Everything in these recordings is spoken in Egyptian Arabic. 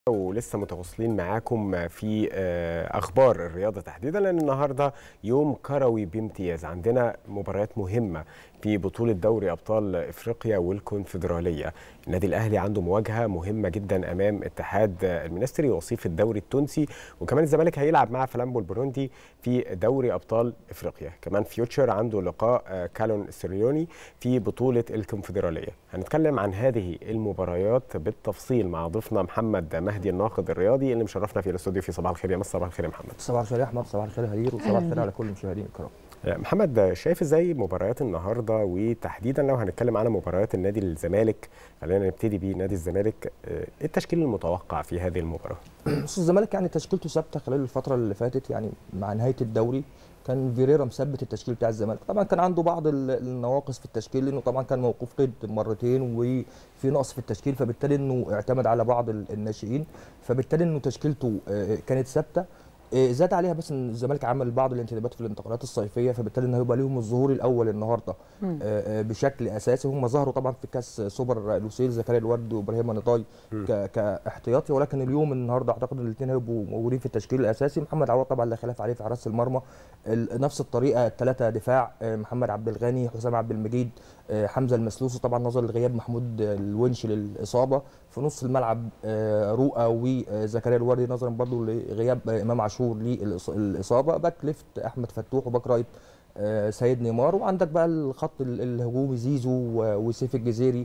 ولسه متواصلين معاكم في اخبار الرياضه تحديدا لان النهارده يوم كروي بامتياز عندنا مباريات مهمه في بطوله دوري ابطال افريقيا والكونفدراليه النادي الاهلي عنده مواجهه مهمه جدا امام اتحاد المنستري وصيف الدوري التونسي وكمان الزمالك هيلعب مع فلامبو البروندي في دوري ابطال افريقيا كمان فيوتشر عنده لقاء كالون سيريوني في بطوله الكونفدراليه هنتكلم عن هذه المباريات بالتفصيل مع ضيفنا محمد مهدي الناقد الرياضي اللي مشرفنا في الاستوديو في صباح الخير يا مصر صباح الخير يا محمد صباح الخير يا احمد صباح الخير يا هدير وصباح الخير على كل المشاهدين الكرام محمد شايف ازاي مباريات النهارده وتحديدا لو هنتكلم على مباريات النادي الزمالك خلينا نبتدي بنادي الزمالك ايه التشكيل المتوقع في هذه المباراه؟ بص الزمالك يعني تشكيلته ثابته خلال الفتره اللي فاتت يعني مع نهايه الدوري كان فيريرا مثبت التشكيل بتاع الزمالك طبعا كان عنده بعض النواقص في التشكيل لانه طبعا كان موقوف قيد مرتين وفي نقص في التشكيل فبالتالي انه اعتمد على بعض الناشئين فبالتالي انه تشكيلته كانت ثابته زاد عليها بس ان الزمالك عمل بعض الانتدابات في الانتقالات الصيفيه فبالتالي ان هيبقى ليهم الظهور الاول النهارده بشكل اساسي هم ظهروا طبعا في كاس سوبر لوسيل زكريا الورد وابراهيم نضاي كاحتياطي ولكن اليوم النهارده اعتقد ان الاثنين هيبقوا موجودين في التشكيل الاساسي محمد عوض طبعا لا خلاف عليه في حراسه المرمى نفس الطريقه الثلاثه دفاع محمد عبد الغني حسام عبد المجيد حمزه المسلوسي طبعا نظرا لغياب محمود الونش للاصابه في نص الملعب رؤى وزكريا الوردي نظرا برضه لغياب امام عاشور للاصابه باك ليفت احمد فتوح وباك رايت سيد نيمار وعندك بقى الخط الهجومي زيزو وسيف الجزيري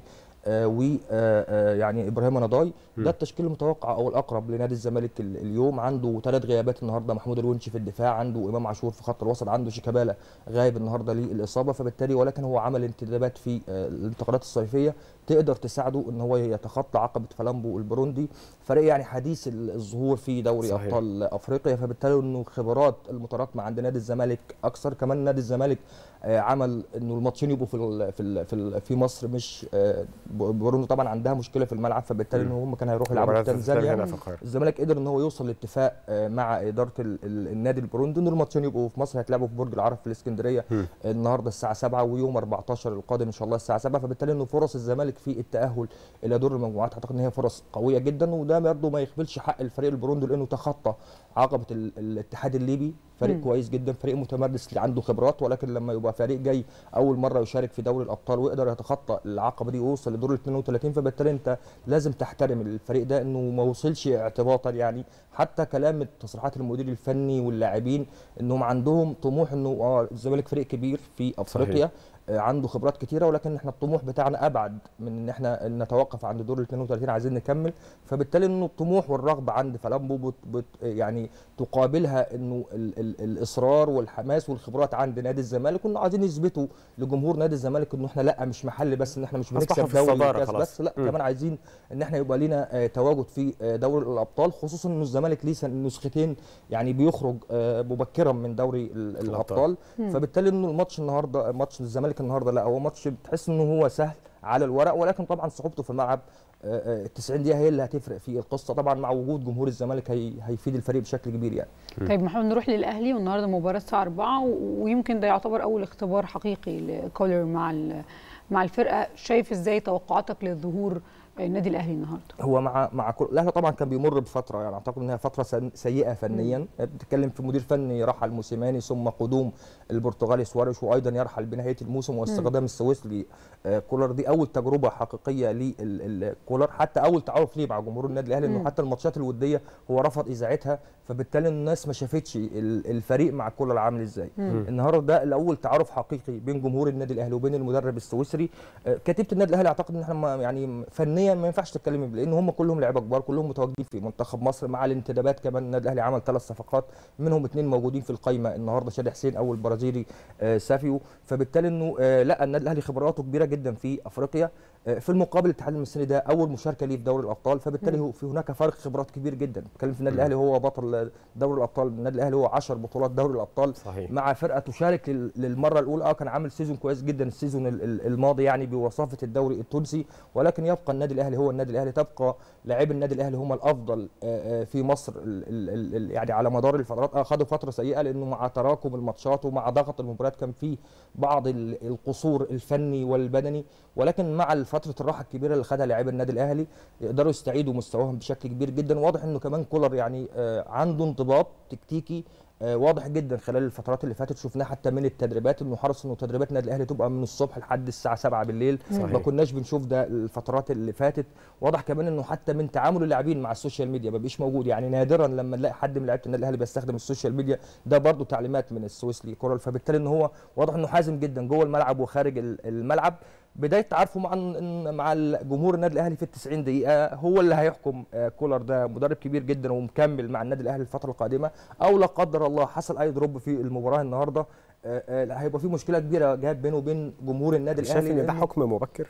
ويعني ابراهيم نضاي ده التشكيل المتوقع او الاقرب لنادي الزمالك اليوم عنده ثلاث غيابات النهارده محمود الونش في الدفاع عنده امام عاشور في خط الوسط عنده شيكابالا غايب النهارده للاصابه فبالتالي ولكن هو عمل انتدابات في الانتقالات الصيفيه تقدر تساعده ان هو يتخطى عقبه فلامبو البروندي فريق يعني حديث الظهور في دوري صحيح. ابطال افريقيا فبالتالي انه خبرات المتراكمه عند نادي الزمالك اكثر كمان نادي الزمالك عمل انه الماتشين يبقوا في في في, في مصر مش بروندي طبعا عندها مشكله في الملعب فبالتالي ان هم كانوا هيروحوا يلعبوا في تنزانيا الزمالك قدر ان هو يوصل لاتفاق مع اداره النادي البروندي ان الماتشين يبقوا في مصر هيتلعبوا في برج العرب في الاسكندريه النهارده الساعه 7 ويوم 14 القادم ان شاء الله الساعه 7 فبالتالي انه فرص الزمالك في التاهل الى دور المجموعات اعتقد ان هي فرص قويه جدا وده برضه ما يخبلش حق الفريق البروندي لانه تخطى عقبه الاتحاد الليبي فريق م. كويس جدا فريق متمرس عنده خبرات ولكن لما يبقى فريق جاي اول مره يشارك في دوري الابطال ويقدر يتخطى العقبه دي ويوصل لدور ال 32 فبالتالي انت لازم تحترم الفريق ده انه ما وصلش اعتباطا يعني حتى كلام تصريحات المدير الفني واللاعبين انهم عندهم طموح انه اه الزمالك فريق كبير في افريقيا صحيح. عنده خبرات كتيره ولكن احنا الطموح بتاعنا ابعد من ان احنا نتوقف عند دور ال 32 عايزين نكمل فبالتالي انه الطموح والرغبه عند فلامبو بت بت يعني تقابلها انه ال ال الاصرار والحماس والخبرات عند نادي الزمالك وانه عايزين يثبتوا لجمهور نادي الزمالك انه احنا لا مش محل بس ان احنا مش بنكسب دوري بس لا م. كمان عايزين ان احنا يبقى لينا تواجد في دوري الابطال خصوصا انه الزمالك ليه نسختين يعني بيخرج مبكرا من دوري الابطال فبالتالي انه الماتش النهارده ماتش الزمالك النهارده لا هو ماتش بتحس انه هو سهل على الورق ولكن طبعا صعوبته في الملعب ال 90 دقيقه هي اللي هتفرق في القصه طبعا مع وجود جمهور الزمالك هي هيفيد الفريق بشكل كبير يعني طيب محمد نروح للاهلي والنهارده مباراه الساعه 4 ويمكن ده يعتبر اول اختبار حقيقي لكولر مع مع الفرقه شايف ازاي توقعاتك للظهور النادي الاهلي النهارده هو مع مع كل الاهلي طبعا كان بيمر بفتره يعني اعتقد انها فتره سيئه فنيا بتتكلم في مدير فني رحل موسيماني ثم قدوم البرتغالي سواريش وايضا يرحل بنهايه الموسم واستخدام السويسري كولر دي اول تجربه حقيقيه لكولر حتى اول تعارف ليه مع جمهور النادي الاهلي انه حتى الماتشات الوديه هو رفض اذاعتها فبالتالي الناس ما شافتش الفريق مع كولر عامل ازاي النهارده ده الاول تعارف حقيقي بين جمهور النادي الاهلي وبين المدرب السويسري كتيبه النادي الاهلي اعتقد ان احنا يعني فنيا ما ينفعش تتكلم لان هم كلهم لعيبه كبار كلهم متواجدين في منتخب مصر مع الانتدابات كمان النادي الاهلي عمل ثلاث صفقات منهم اثنين موجودين في القائمه النهارده شادي حسين او البرازيلي سافيو فبالتالي انه لا النادي الاهلي خبراته كبيره جدا في افريقيا في المقابل الاتحاد المصري ده اول مشاركه ليه في دوري الابطال فبالتالي في هناك فرق خبرات كبير جدا بتكلم في النادي الاهلي هو بطل دوري الابطال النادي الاهلي هو 10 بطولات دوري الابطال صحيح. مع فرقه تشارك للمره الاولى اه كان عامل سيزون كويس جدا السيزون الماضي يعني بوصافه الدوري التونسي ولكن يبقى النادي الاهلي هو النادي الاهلي تبقى لاعبي النادي الاهلي هم الافضل آه، آه، في مصر ال- ال- ال- يعني على مدار الفترات آه، خدوا فتره سيئه لانه مع تراكم الماتشات ومع ضغط المباريات كان في بعض ال- القصور الفني والبدني ولكن مع فتره الراحه الكبيره اللي خدها لاعبي النادي الاهلي يقدروا يستعيدوا مستواهم بشكل كبير جدا واضح انه كمان كولر يعني آه، عنده انضباط تكتيكي آه، واضح جدا خلال الفترات اللي فاتت شفناه حتى من التدريبات انه حرص انه تدريبات النادي الاهلي تبقى من الصبح لحد الساعه 7 بالليل صحيح. ما كناش بنشوف ده الفترات اللي فاتت واضح كمان انه حتى من تعامل اللاعبين مع السوشيال ميديا ما بيش موجود يعني نادرا لما نلاقي حد من لعيبه النادي الاهلي بيستخدم السوشيال ميديا ده برضه تعليمات من السويسلي كورال فبالتالي ان هو واضح انه حازم جدا جوه الملعب وخارج ال- الملعب بدايه تعارفه مع إن- مع جمهور النادي الاهلي في ال 90 دقيقه هو اللي هيحكم آه، كولر ده مدرب كبير جدا ومكمل مع النادي الاهلي الفتره القادمه او لا قدر الله حصل اي دروب في المباراه النهارده آه، آه، لا، هيبقى في مشكله كبيره جاب بينه وبين جمهور النادي شايف الاهلي ان ده لأنه- حكم مبكر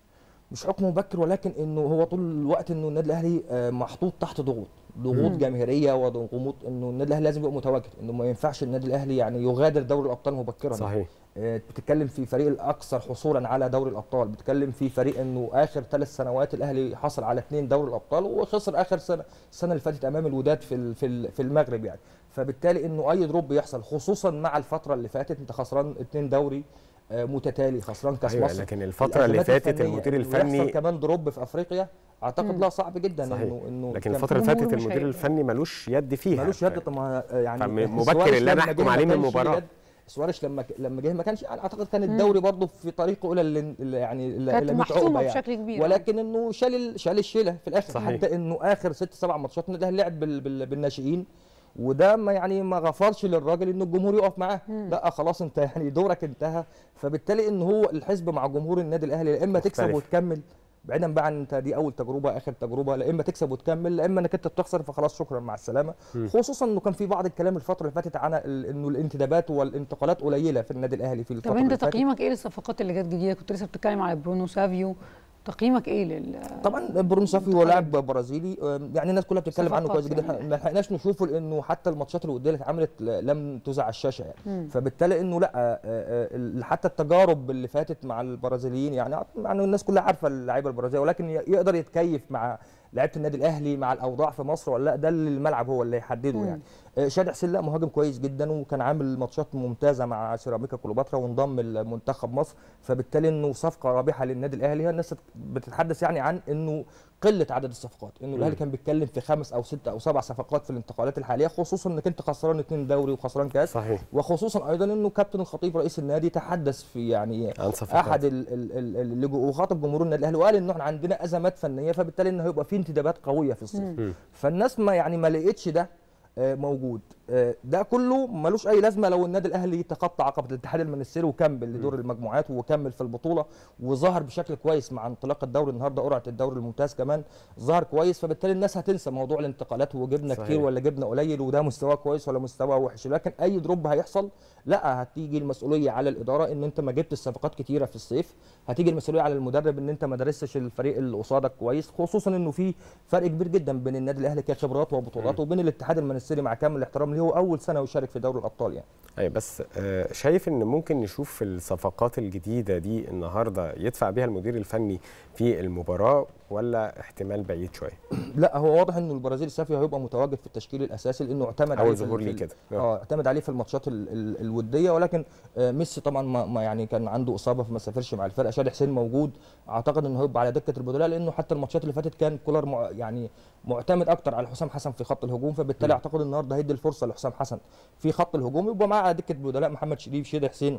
مش حكم مبكر ولكن انه هو طول الوقت انه النادي الاهلي آه، محطوط تحت ضغوط ضغوط مم. جماهيريه وضغوط انه النادي الاهلي لازم يبقى متواجد انه ما ينفعش النادي الاهلي يعني يغادر دوري الابطال مبكرا صحيح آه، بتتكلم في فريق الاكثر حصولا على دوري الابطال بتتكلم في فريق انه اخر ثلاث سنوات الاهلي حصل على اثنين دوري الابطال وخسر اخر سنه السنه اللي فاتت امام الوداد في ال- في ال- في المغرب يعني فبالتالي انه اي دروب يحصل خصوصا مع الفتره اللي فاتت انت خسران اثنين دوري آه، متتالي خسران كاس ايوه مصر لكن الفتره اللي الأزمات فاتت الفنية المدير إنه يحصل الفني كمان دروب في افريقيا اعتقد مم. لا صعب جدا صحيح. انه انه لكن كان الفتره اللي الجمهور فاتت مش المدير هي- الفني ملوش يد فيها ملوش يد طب ما يعني فمبكر سواريش اللي أنا لما أحكم جه ما عليه من كانش المباراة. يد. سواريش لما لما جه ما كانش يعني اعتقد كان الدوري برضه في طريقه الى ال- ال- يعني الى كانت إلى 100 محسومه عقبة يعني. بشكل كبير ولكن انه شال ال- شال الشيله في الاخر صحيح. حتى انه اخر ست سبع ماتشات النادي الاهلي لعب بال- بال- بالناشئين وده ما يعني ما غفرش للراجل انه الجمهور يقف معاه مم. لا خلاص انت يعني دورك انتهى فبالتالي ان هو الحزب مع جمهور النادي الاهلي يا اما تكسب مختلف. وتكمل بعيدا بقى عن انت دي اول تجربه اخر تجربه لا اما تكسب وتكمل لا اما انك انت بتخسر فخلاص شكرا مع السلامه مم. خصوصا انه كان في بعض الكلام الفتره اللي فاتت عن ال- انه الانتدابات والانتقالات قليله في النادي الاهلي في الفتره طب انت اللي فاتت. تقييمك ايه للصفقات اللي جت جديده كنت لسه بتتكلم على برونو سافيو تقييمك ايه لل طبعا برونو سافي هو لاعب برازيلي أم، يعني الناس كلها بتتكلم عنه صفقات كويس جدا يعني. إحنا ما لحقناش نشوفه لانه حتى الماتشات الوديه اللي اتعملت ل- لم تذاع على الشاشه يعني مم. فبالتالي انه لا آه، آه، ال- حتى التجارب اللي فاتت مع البرازيليين يعني يعني الناس كلها عارفه اللعيبه البرازيليه ولكن ي- يقدر يتكيف مع لعيبه النادي الاهلي مع الاوضاع في مصر ولا لا ده اللي الملعب هو اللي يحدده مم. يعني آه، شادي حسين لا مهاجم كويس جدا وكان عامل ماتشات ممتازه مع سيراميكا كليوباترا وانضم لمنتخب مصر فبالتالي انه صفقه رابحه للنادي الاهلي هي الناس بتتحدث يعني عن انه قله عدد الصفقات انه الاهلي كان بيتكلم في خمس او ست او سبع صفقات في الانتقالات الحاليه خصوصا انك انت خسران اثنين دوري وخسران كاس صحيح وخصوصا ايضا انه كابتن الخطيب رئيس النادي تحدث في يعني عن صفقات احد ال- ال- ال- اللي جو- وخاطب جمهور النادي الاهلي وقال انه احنا عندنا ازمات فنيه فبالتالي انه هيبقى في انتدابات قويه في الصيف مم. فالناس ما يعني ما لقيتش ده آه، موجود آه، ده كله ملوش اي لازمه لو النادي الاهلي تخطى عقبه الاتحاد المنستيري وكمل لدور المجموعات وكمل في البطوله وظهر بشكل كويس مع انطلاق الدوري النهارده قرعه الدوري الممتاز كمان ظهر كويس فبالتالي الناس هتنسى موضوع الانتقالات وجبنا صحيح. كتير ولا جبنا قليل وده مستواه كويس ولا مستواه وحش لكن اي دروب هيحصل لا هتيجي المسؤوليه على الاداره ان انت ما جبتش صفقات كتيره في الصيف هتيجي المسؤوليه على المدرب ان انت ما درستش الفريق اللي قصادك كويس خصوصا انه في فرق كبير جدا بين النادي الاهلي كخبرات وبطولات وبين الاتحاد المنستيري مع كامل الاحترام ليه هو اول سنه يشارك في دوري الابطال يعني اي بس آه، شايف ان ممكن نشوف في الصفقات الجديده دي النهارده يدفع بيها المدير الفني في المباراه ولا احتمال بعيد شويه لا هو واضح انه البرازيل سافيو هيبقى متواجد في التشكيل الاساسي لانه اعتمد عليه اول في ال- ظهور في ليه ال- كده اه اعتمد عليه في الماتشات ال ال الوديه ولكن آه ميسي طبعا ما, ما يعني كان عنده اصابه فما سافرش مع الفرقه شادي حسين موجود اعتقد انه هيبقى على دكه البدلاء لانه حتى الماتشات اللي فاتت كان كولر مع يعني معتمد اكتر على حسام حسن في خط الهجوم فبالتالي م. اعتقد النهارده هيدي الفرصه لحسام حسن في خط الهجوم يبقى معاه على دكه البدلاء محمد شريف شادي حسين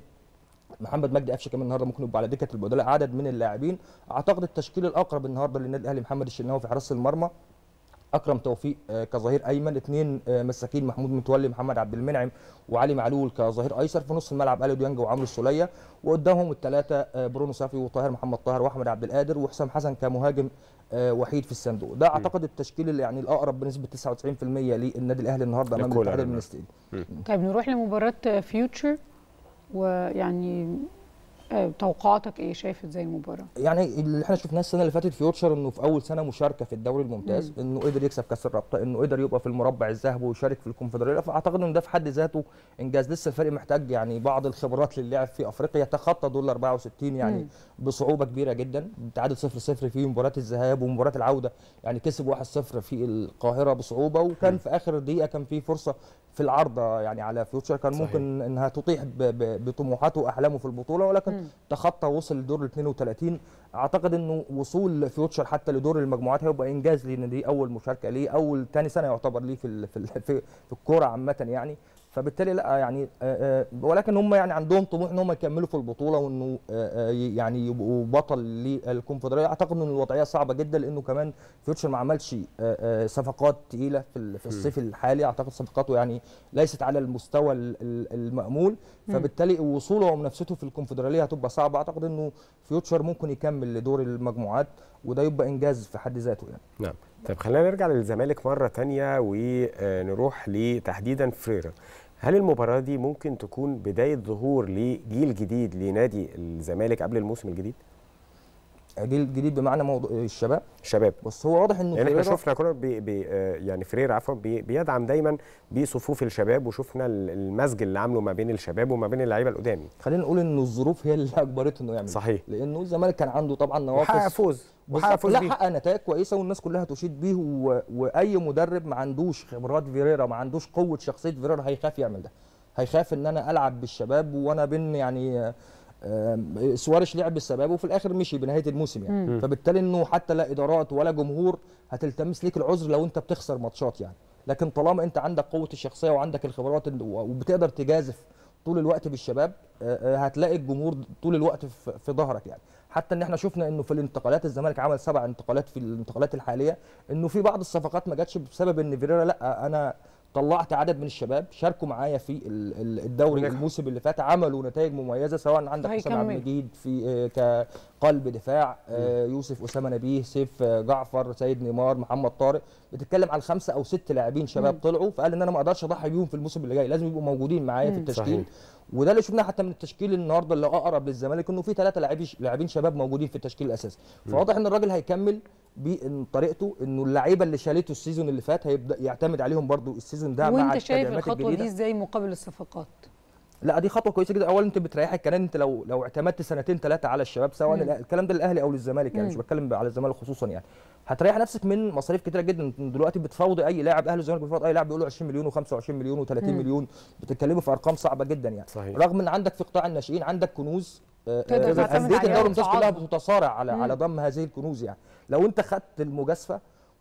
محمد مجدي قفشه كمان النهارده ممكن يبقى على دكه البدلاء عدد من اللاعبين اعتقد التشكيل الاقرب النهارده للنادي الاهلي محمد الشناوي في حراسه المرمى اكرم توفيق آه، كظهير ايمن اثنين مساكين محمود متولي محمد عبد المنعم وعلي معلول كظهير ايسر في نص الملعب اليو ديانج وعمرو السوليه وقدامهم الثلاثه آه، برونو صافي وطاهر محمد طاهر واحمد عبد القادر وحسام حسن كمهاجم آه، وحيد في الصندوق ده اعتقد التشكيل اللي يعني الاقرب بنسبه 99% للنادي الاهلي النهارده امام لكولر الاتحاد النهاردة. المنستيري طيب نروح لمباراه فيوتشر ويعني آه، توقعاتك ايه شايف ازاي المباراه يعني اللي احنا شفناه السنه اللي فاتت فيوتشر انه في اول سنه مشاركه في الدوري الممتاز انه قدر يكسب كاس الرابطه انه قدر يبقى في المربع الذهبي ويشارك في الكونفدراليه فاعتقد ان ده في حد ذاته انجاز لسه الفريق محتاج يعني بعض الخبرات للعب في افريقيا يتخطى دول 64 يعني مم. بصعوبه كبيره جدا تعادل 0 0 في مباراه الذهاب ومباراه العوده يعني كسب 1 0 في القاهره بصعوبه وكان في اخر دقيقه كان في فرصه في العارضه يعني على فيوتشر كان صحيح. ممكن انها تطيح ب- ب- بطموحاته واحلامه في البطوله ولكن مم. تخطى وصل لدور ال 32 اعتقد انه وصول فيوتشر حتى لدور المجموعات هيبقى انجاز ليه ان دي اول مشاركه ليه اول ثاني سنه يعتبر ليه في ال- في ال- في, في الكوره عامه يعني فبالتالي لا يعني آه، آه، ولكن هم يعني عندهم طموح ان هم يكملوا في البطوله وانه آه، آه، يعني يبقوا بطل للكونفدراليه اعتقد ان الوضعيه صعبه جدا لانه كمان فيوتشر ما عملش آه، آه، صفقات تقيله في ال- في الصيف الحالي اعتقد صفقاته يعني ليست على المستوى ال- ال- المامول مم. فبالتالي وصوله ومنافسته في الكونفدراليه هتبقى صعبه اعتقد انه فيوتشر ممكن يكمل لدور المجموعات وده يبقى انجاز في حد ذاته يعني نعم طيب خلينا نرجع للزمالك مرة تانية ونروح لتحديدا فريرا هل المباراة دي ممكن تكون بداية ظهور لجيل جديد لنادي الزمالك قبل الموسم الجديد؟ جيل جديد بمعنى موضوع الشباب شباب بس هو واضح انه يعني احنا فيريرا- شفنا كنا بي بي آه، يعني فريرا عفوا بي بيدعم دايما بصفوف الشباب وشفنا ال- المزج اللي عامله ما بين الشباب وما بين اللعيبه القدام خلينا نقول انه الظروف هي اللي اجبرته انه يعمل ده. صحيح لانه الزمالك كان عنده طبعا وحقق نواقص فوز وحقق بالظبط. فوز لا بيه. حقق نتائج كويسه والناس كلها تشيد بيه و... واي مدرب ما عندوش خبرات فيريرا ما عندوش قوه شخصيه فيريرا هيخاف يعمل ده هيخاف ان انا العب بالشباب وانا بين يعني آم، سوارش لعب بالشباب وفي الاخر مشي بنهايه الموسم يعني مم. فبالتالي انه حتى لا ادارات ولا جمهور هتلتمس ليك العذر لو انت بتخسر ماتشات يعني لكن طالما انت عندك قوه الشخصيه وعندك الخبرات ال- وبتقدر تجازف طول الوقت بالشباب آه، آه، هتلاقي الجمهور طول الوقت في في ظهرك يعني حتى ان احنا شفنا انه في الانتقالات الزمالك عمل سبع انتقالات في الانتقالات الحاليه انه في بعض الصفقات ما جاتش بسبب ان فيريرا لا انا طلعت عدد من الشباب شاركوا معايا في ال- ال- الدوري ونجحوا. الموسم اللي فات عملوا نتائج مميزه سواء عندك حسام عبد هيكمل. المجيد في آه، كقلب دفاع آه، يوسف اسامه نبيه سيف آه، جعفر سيد نيمار محمد طارق بتتكلم على خمسه او ست لاعبين شباب مم. طلعوا فقال ان انا ما اقدرش اضحي بيهم في الموسم اللي جاي لازم يبقوا موجودين معايا في مم. التشكيل صحيح. وده اللي شفناه حتى من التشكيل النهارده اللي اقرب للزمالك انه في ثلاثه لاعبين لاعبين شباب موجودين في التشكيل الاساسي فواضح ان الراجل هيكمل بطريقته انه اللعيبه اللي شالته السيزون اللي فات هيبدا يعتمد عليهم برضو السيزون ده مع وانت شايف التدعيمات الخطوه الجديده دي ازاي مقابل الصفقات لا دي خطوه كويسه جدا اولا انت بتريحك كمان انت لو لو اعتمدت سنتين ثلاثه على الشباب سواء مم. الأ- الكلام ده للاهلي او للزمالك يعني مش مم. بتكلم على الزمالك خصوصا يعني هتريح نفسك من مصاريف كتيره جدا انت دلوقتي بتفاوضي اي لاعب اهلي والزمالك بيفاوض اي لاعب بيقولوا 20 مليون و25 مليون و30 مم. مليون بتتكلموا في ارقام صعبه جدا يعني صحيح. رغم ان عندك في قطاع الناشئين عندك كنوز آه، تقدر آه، تعتمد انديه عليها الدوري الممتاز كلها وتصعدها. بتتصارع على مم. على ضم هذه الكنوز يعني لو انت خدت المجازفه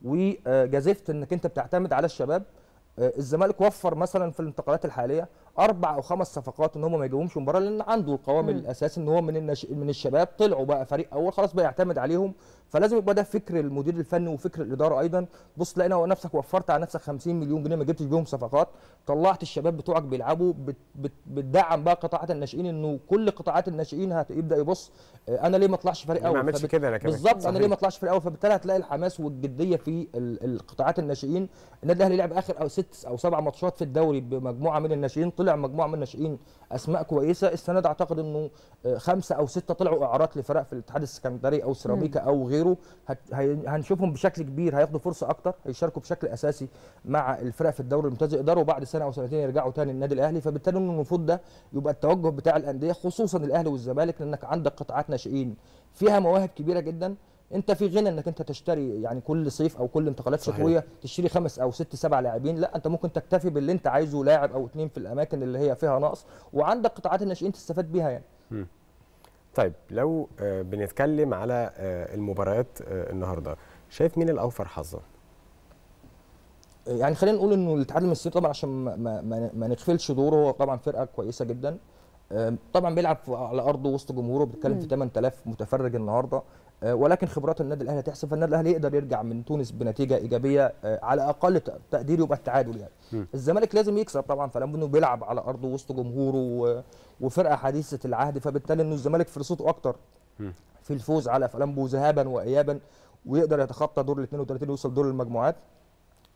وجازفت انك انت بتعتمد على الشباب آه، الزمالك وفر مثلا في الانتقالات الحاليه اربع او خمس صفقات ان هم ما يجيبهمش مباراه لان عنده القوام مم. الاساسي ان هو من النش... من الشباب طلعوا بقى فريق اول خلاص بقى يعتمد عليهم فلازم يبقى ده فكر المدير الفني وفكر الاداره ايضا بص تلاقي هو نفسك وفرت على نفسك 50 مليون جنيه ما جبتش بيهم صفقات طلعت الشباب بتوعك بيلعبوا بت... بت... بتدعم بقى قطاعات الناشئين انه كل قطاعات الناشئين هتبدا يبص آه، انا ليه ما اطلعش فريق ما اول عملش فبت- كده انا كمان بالظبط انا صحيح. ليه ما اطلعش فريق اول فبالتالي هتلاقي الحماس والجديه في ال- القطاعات الناشئين النادي الاهلي لعب اخر او ست او سبع ماتشات في الدوري بمجموعه من الناشئين طلع مجموعه من الناشئين اسماء كويسه السنه دي اعتقد انه آه، خمسه او سته طلعوا اعارات لفرق في الاتحاد السكندري او سيراميكا او غيره هت- هي- هنشوفهم بشكل كبير هياخدوا فرصه اكتر هيشاركوا بشكل اساسي مع الفرق في الدوري الممتاز يقدروا بعد سنه او سنتين يرجعوا تاني النادي الاهلي فبالتالي انه المفروض ده يبقى التوجه بتاع الانديه خصوصا الاهلي والزمالك لانك عندك قطاعات ناشئين فيها مواهب كبيره جدا انت في غنى انك انت تشتري يعني كل صيف او كل انتقالات صحيح. شتويه تشتري خمس او ست سبع لاعبين لا انت ممكن تكتفي باللي انت عايزه لاعب او اتنين في الاماكن اللي هي فيها نقص وعندك قطاعات الناشئين تستفاد بيها يعني طيب لو آه، بنتكلم على آه، المباريات آه، النهارده شايف مين الاوفر حظا؟ يعني خلينا نقول انه الاتحاد المصري طبعا عشان ما, ما, ما, ما نغفلش دوره هو طبعا فرقه كويسه جدا آم، طبعا بيلعب في- على ارضه وسط جمهوره بيتكلم في 8000 متفرج النهارده آه، ولكن خبرات النادي الاهلي هتحسب فالنادي الاهلي يقدر يرجع من تونس بنتيجه ايجابيه آه، على اقل ت- تقدير يبقى التعادل يعني مم. الزمالك لازم يكسب طبعا فلما انه بيلعب على ارضه وسط جمهوره و- وفرقه حديثه العهد فبالتالي انه الزمالك فرصته اكتر مم. في الفوز على فلامبو ذهابا وايابا ويقدر يتخطى دور ال 32 ويوصل دور المجموعات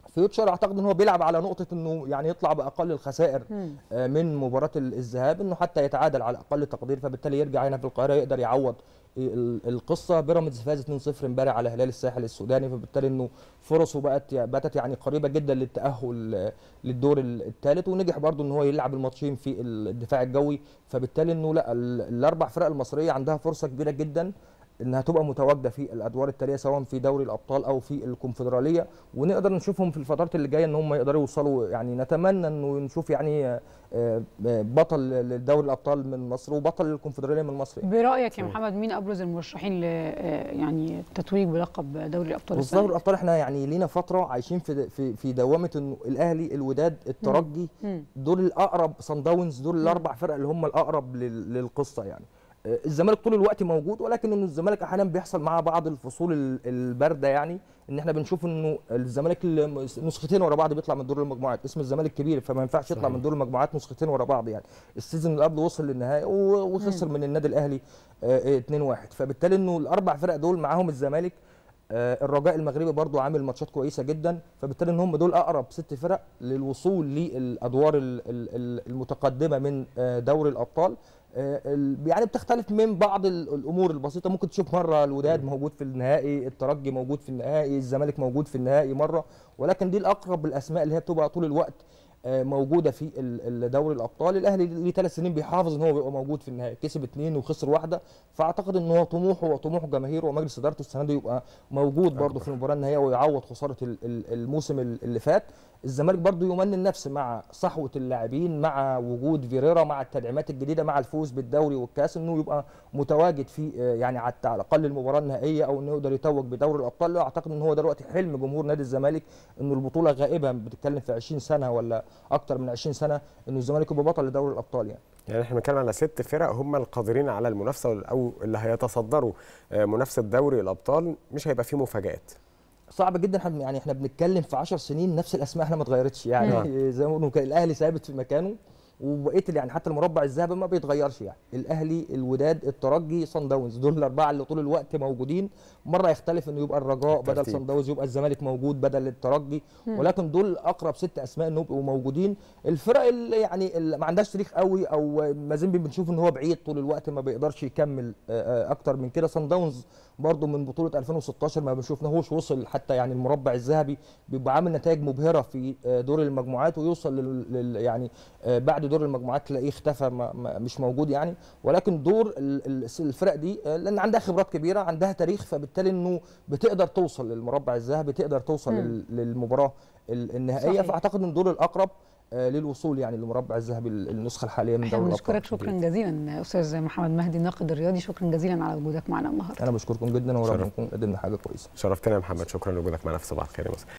فيوتشر اعتقد ان هو بيلعب على نقطه انه يعني يطلع باقل الخسائر آه، من مباراه ال- الذهاب انه حتى يتعادل على اقل تقدير فبالتالي يرجع هنا في القاهره يقدر يعوض ال- القصه بيراميدز فاز 2-0 امبارح على هلال الساحل السوداني فبالتالي انه فرصه بقت باتت يعني قريبه جدا للتاهل للدور الثالث ونجح برضه ان هو يلعب الماتشين في الدفاع الجوي فبالتالي انه لا ال- الاربع فرق المصريه عندها فرصه كبيره جدا انها تبقى متواجده في الادوار التاليه سواء في دوري الابطال او في الكونفدراليه ونقدر نشوفهم في الفترات اللي جايه ان هم يقدروا يوصلوا يعني نتمنى انه نشوف يعني آه، آه، بطل لدوري الابطال من مصر وبطل الكونفدراليه من مصر يعني. برايك يا محمد مين ابرز المرشحين ل آه، يعني التتويج بلقب دوري الابطال بص السنة دوري دي؟ الابطال احنا يعني لينا فتره عايشين في في في دوامه انه الاهلي الوداد الترجي مم. دول الاقرب صن داونز دول الاربع فرق اللي هم الاقرب لل- للقصه يعني آه، الزمالك طول الوقت موجود ولكن انه الزمالك احيانا بيحصل معاه بعض الفصول ال- البارده يعني ان احنا بنشوف انه الزمالك اللي م- نسختين ورا بعض بيطلع من دور المجموعات اسم الزمالك كبير فما ينفعش يطلع صحيح. من دور المجموعات نسختين ورا بعض يعني السيزون اللي قبله وصل للنهائي و- وخسر من النادي الاهلي آه، آه، 2-1 فبالتالي انه الاربع فرق دول معاهم الزمالك آه، الرجاء المغربي برضو عامل ماتشات كويسه جدا فبالتالي ان هم دول اقرب ست فرق للوصول للادوار ال- ال- ال- المتقدمه من آه، دوري الابطال آه، ال- يعني بتختلف من بعض ال- الامور البسيطه ممكن تشوف مره الوداد موجود في النهائي الترجي موجود في النهائي الزمالك موجود في النهائي مره ولكن دي الاقرب الاسماء اللي هي بتبقى طول الوقت آه، موجوده في ال- ال- دوري الابطال الاهلي ليه ثلاث سنين بيحافظ ان هو بيبقى موجود في النهائي كسب اثنين وخسر واحده فاعتقد ان هو طموحه وطموح جماهيره ومجلس ادارته السنه دي يبقى موجود برضه في المباراه النهائيه ويعوض خساره ال- ال- الموسم ال- اللي فات الزمالك برضه يمني النفس مع صحوه اللاعبين مع وجود فيريرا مع التدعيمات الجديده مع الفوز بالدوري والكاس انه يبقى متواجد في آه، يعني على على الاقل المباراه النهائيه او انه يقدر يتوج بدوري الابطال لا اعتقد ان هو دلوقتي حلم جمهور نادي الزمالك انه البطوله غائبه بتتكلم في 20 سنه ولا اكتر من 20 سنه انه الزمالك يبقى بطل لدوري الابطال يعني يعني احنا بنتكلم على ست فرق هم القادرين على المنافسه او اللي هيتصدروا آه، منافسه دوري الابطال مش هيبقى فيه مفاجات صعب جدا احنا يعني احنا بنتكلم في 10 سنين نفس الاسماء احنا ما اتغيرتش يعني نعم. زي ما بيقولوا كده الاهلي ثابت في مكانه وبقيه اللي يعني حتى المربع الذهبي ما بيتغيرش يعني الاهلي الوداد الترجي صن داونز دول الاربعه اللي طول الوقت موجودين مره يختلف انه يبقى الرجاء بدل الترتيب. صن داونز يبقى الزمالك موجود بدل الترجي ولكن دول اقرب ست اسماء انهم يبقوا موجودين الفرق اللي يعني اللي ما عندهاش تاريخ قوي او مازيمبي بنشوف ان هو بعيد طول الوقت ما بيقدرش يكمل آه، آه، اكتر من كده صن داونز برضه من بطوله 2016 ما بنشوفناهوش وصل حتى يعني المربع الذهبي بيبقى عامل نتائج مبهره في آه، دور المجموعات ويوصل لل لل- يعني آه، بعد دور المجموعات تلاقيه اختفى ما ما مش موجود يعني ولكن دور ال- ال- الفرق دي آه، لان عندها خبرات كبيره عندها تاريخ فبالتالي انه بتقدر توصل للمربع الذهبي تقدر توصل مم. لل- للمباراه ال- النهائيه صحيح. فاعتقد ان دور الاقرب آه، للوصول يعني للمربع الذهبي النسخه الحاليه من احنا دوري الابطال بنشكرك شكرا جزيلا استاذ محمد مهدي الناقد الرياضي شكرا جزيلا على وجودك معنا النهارده انا بشكركم جدا ورب شرف. نكون قدمنا حاجه كويسه شرفتنا يا محمد شكرا لوجودك معنا في صباح الخير يا مصر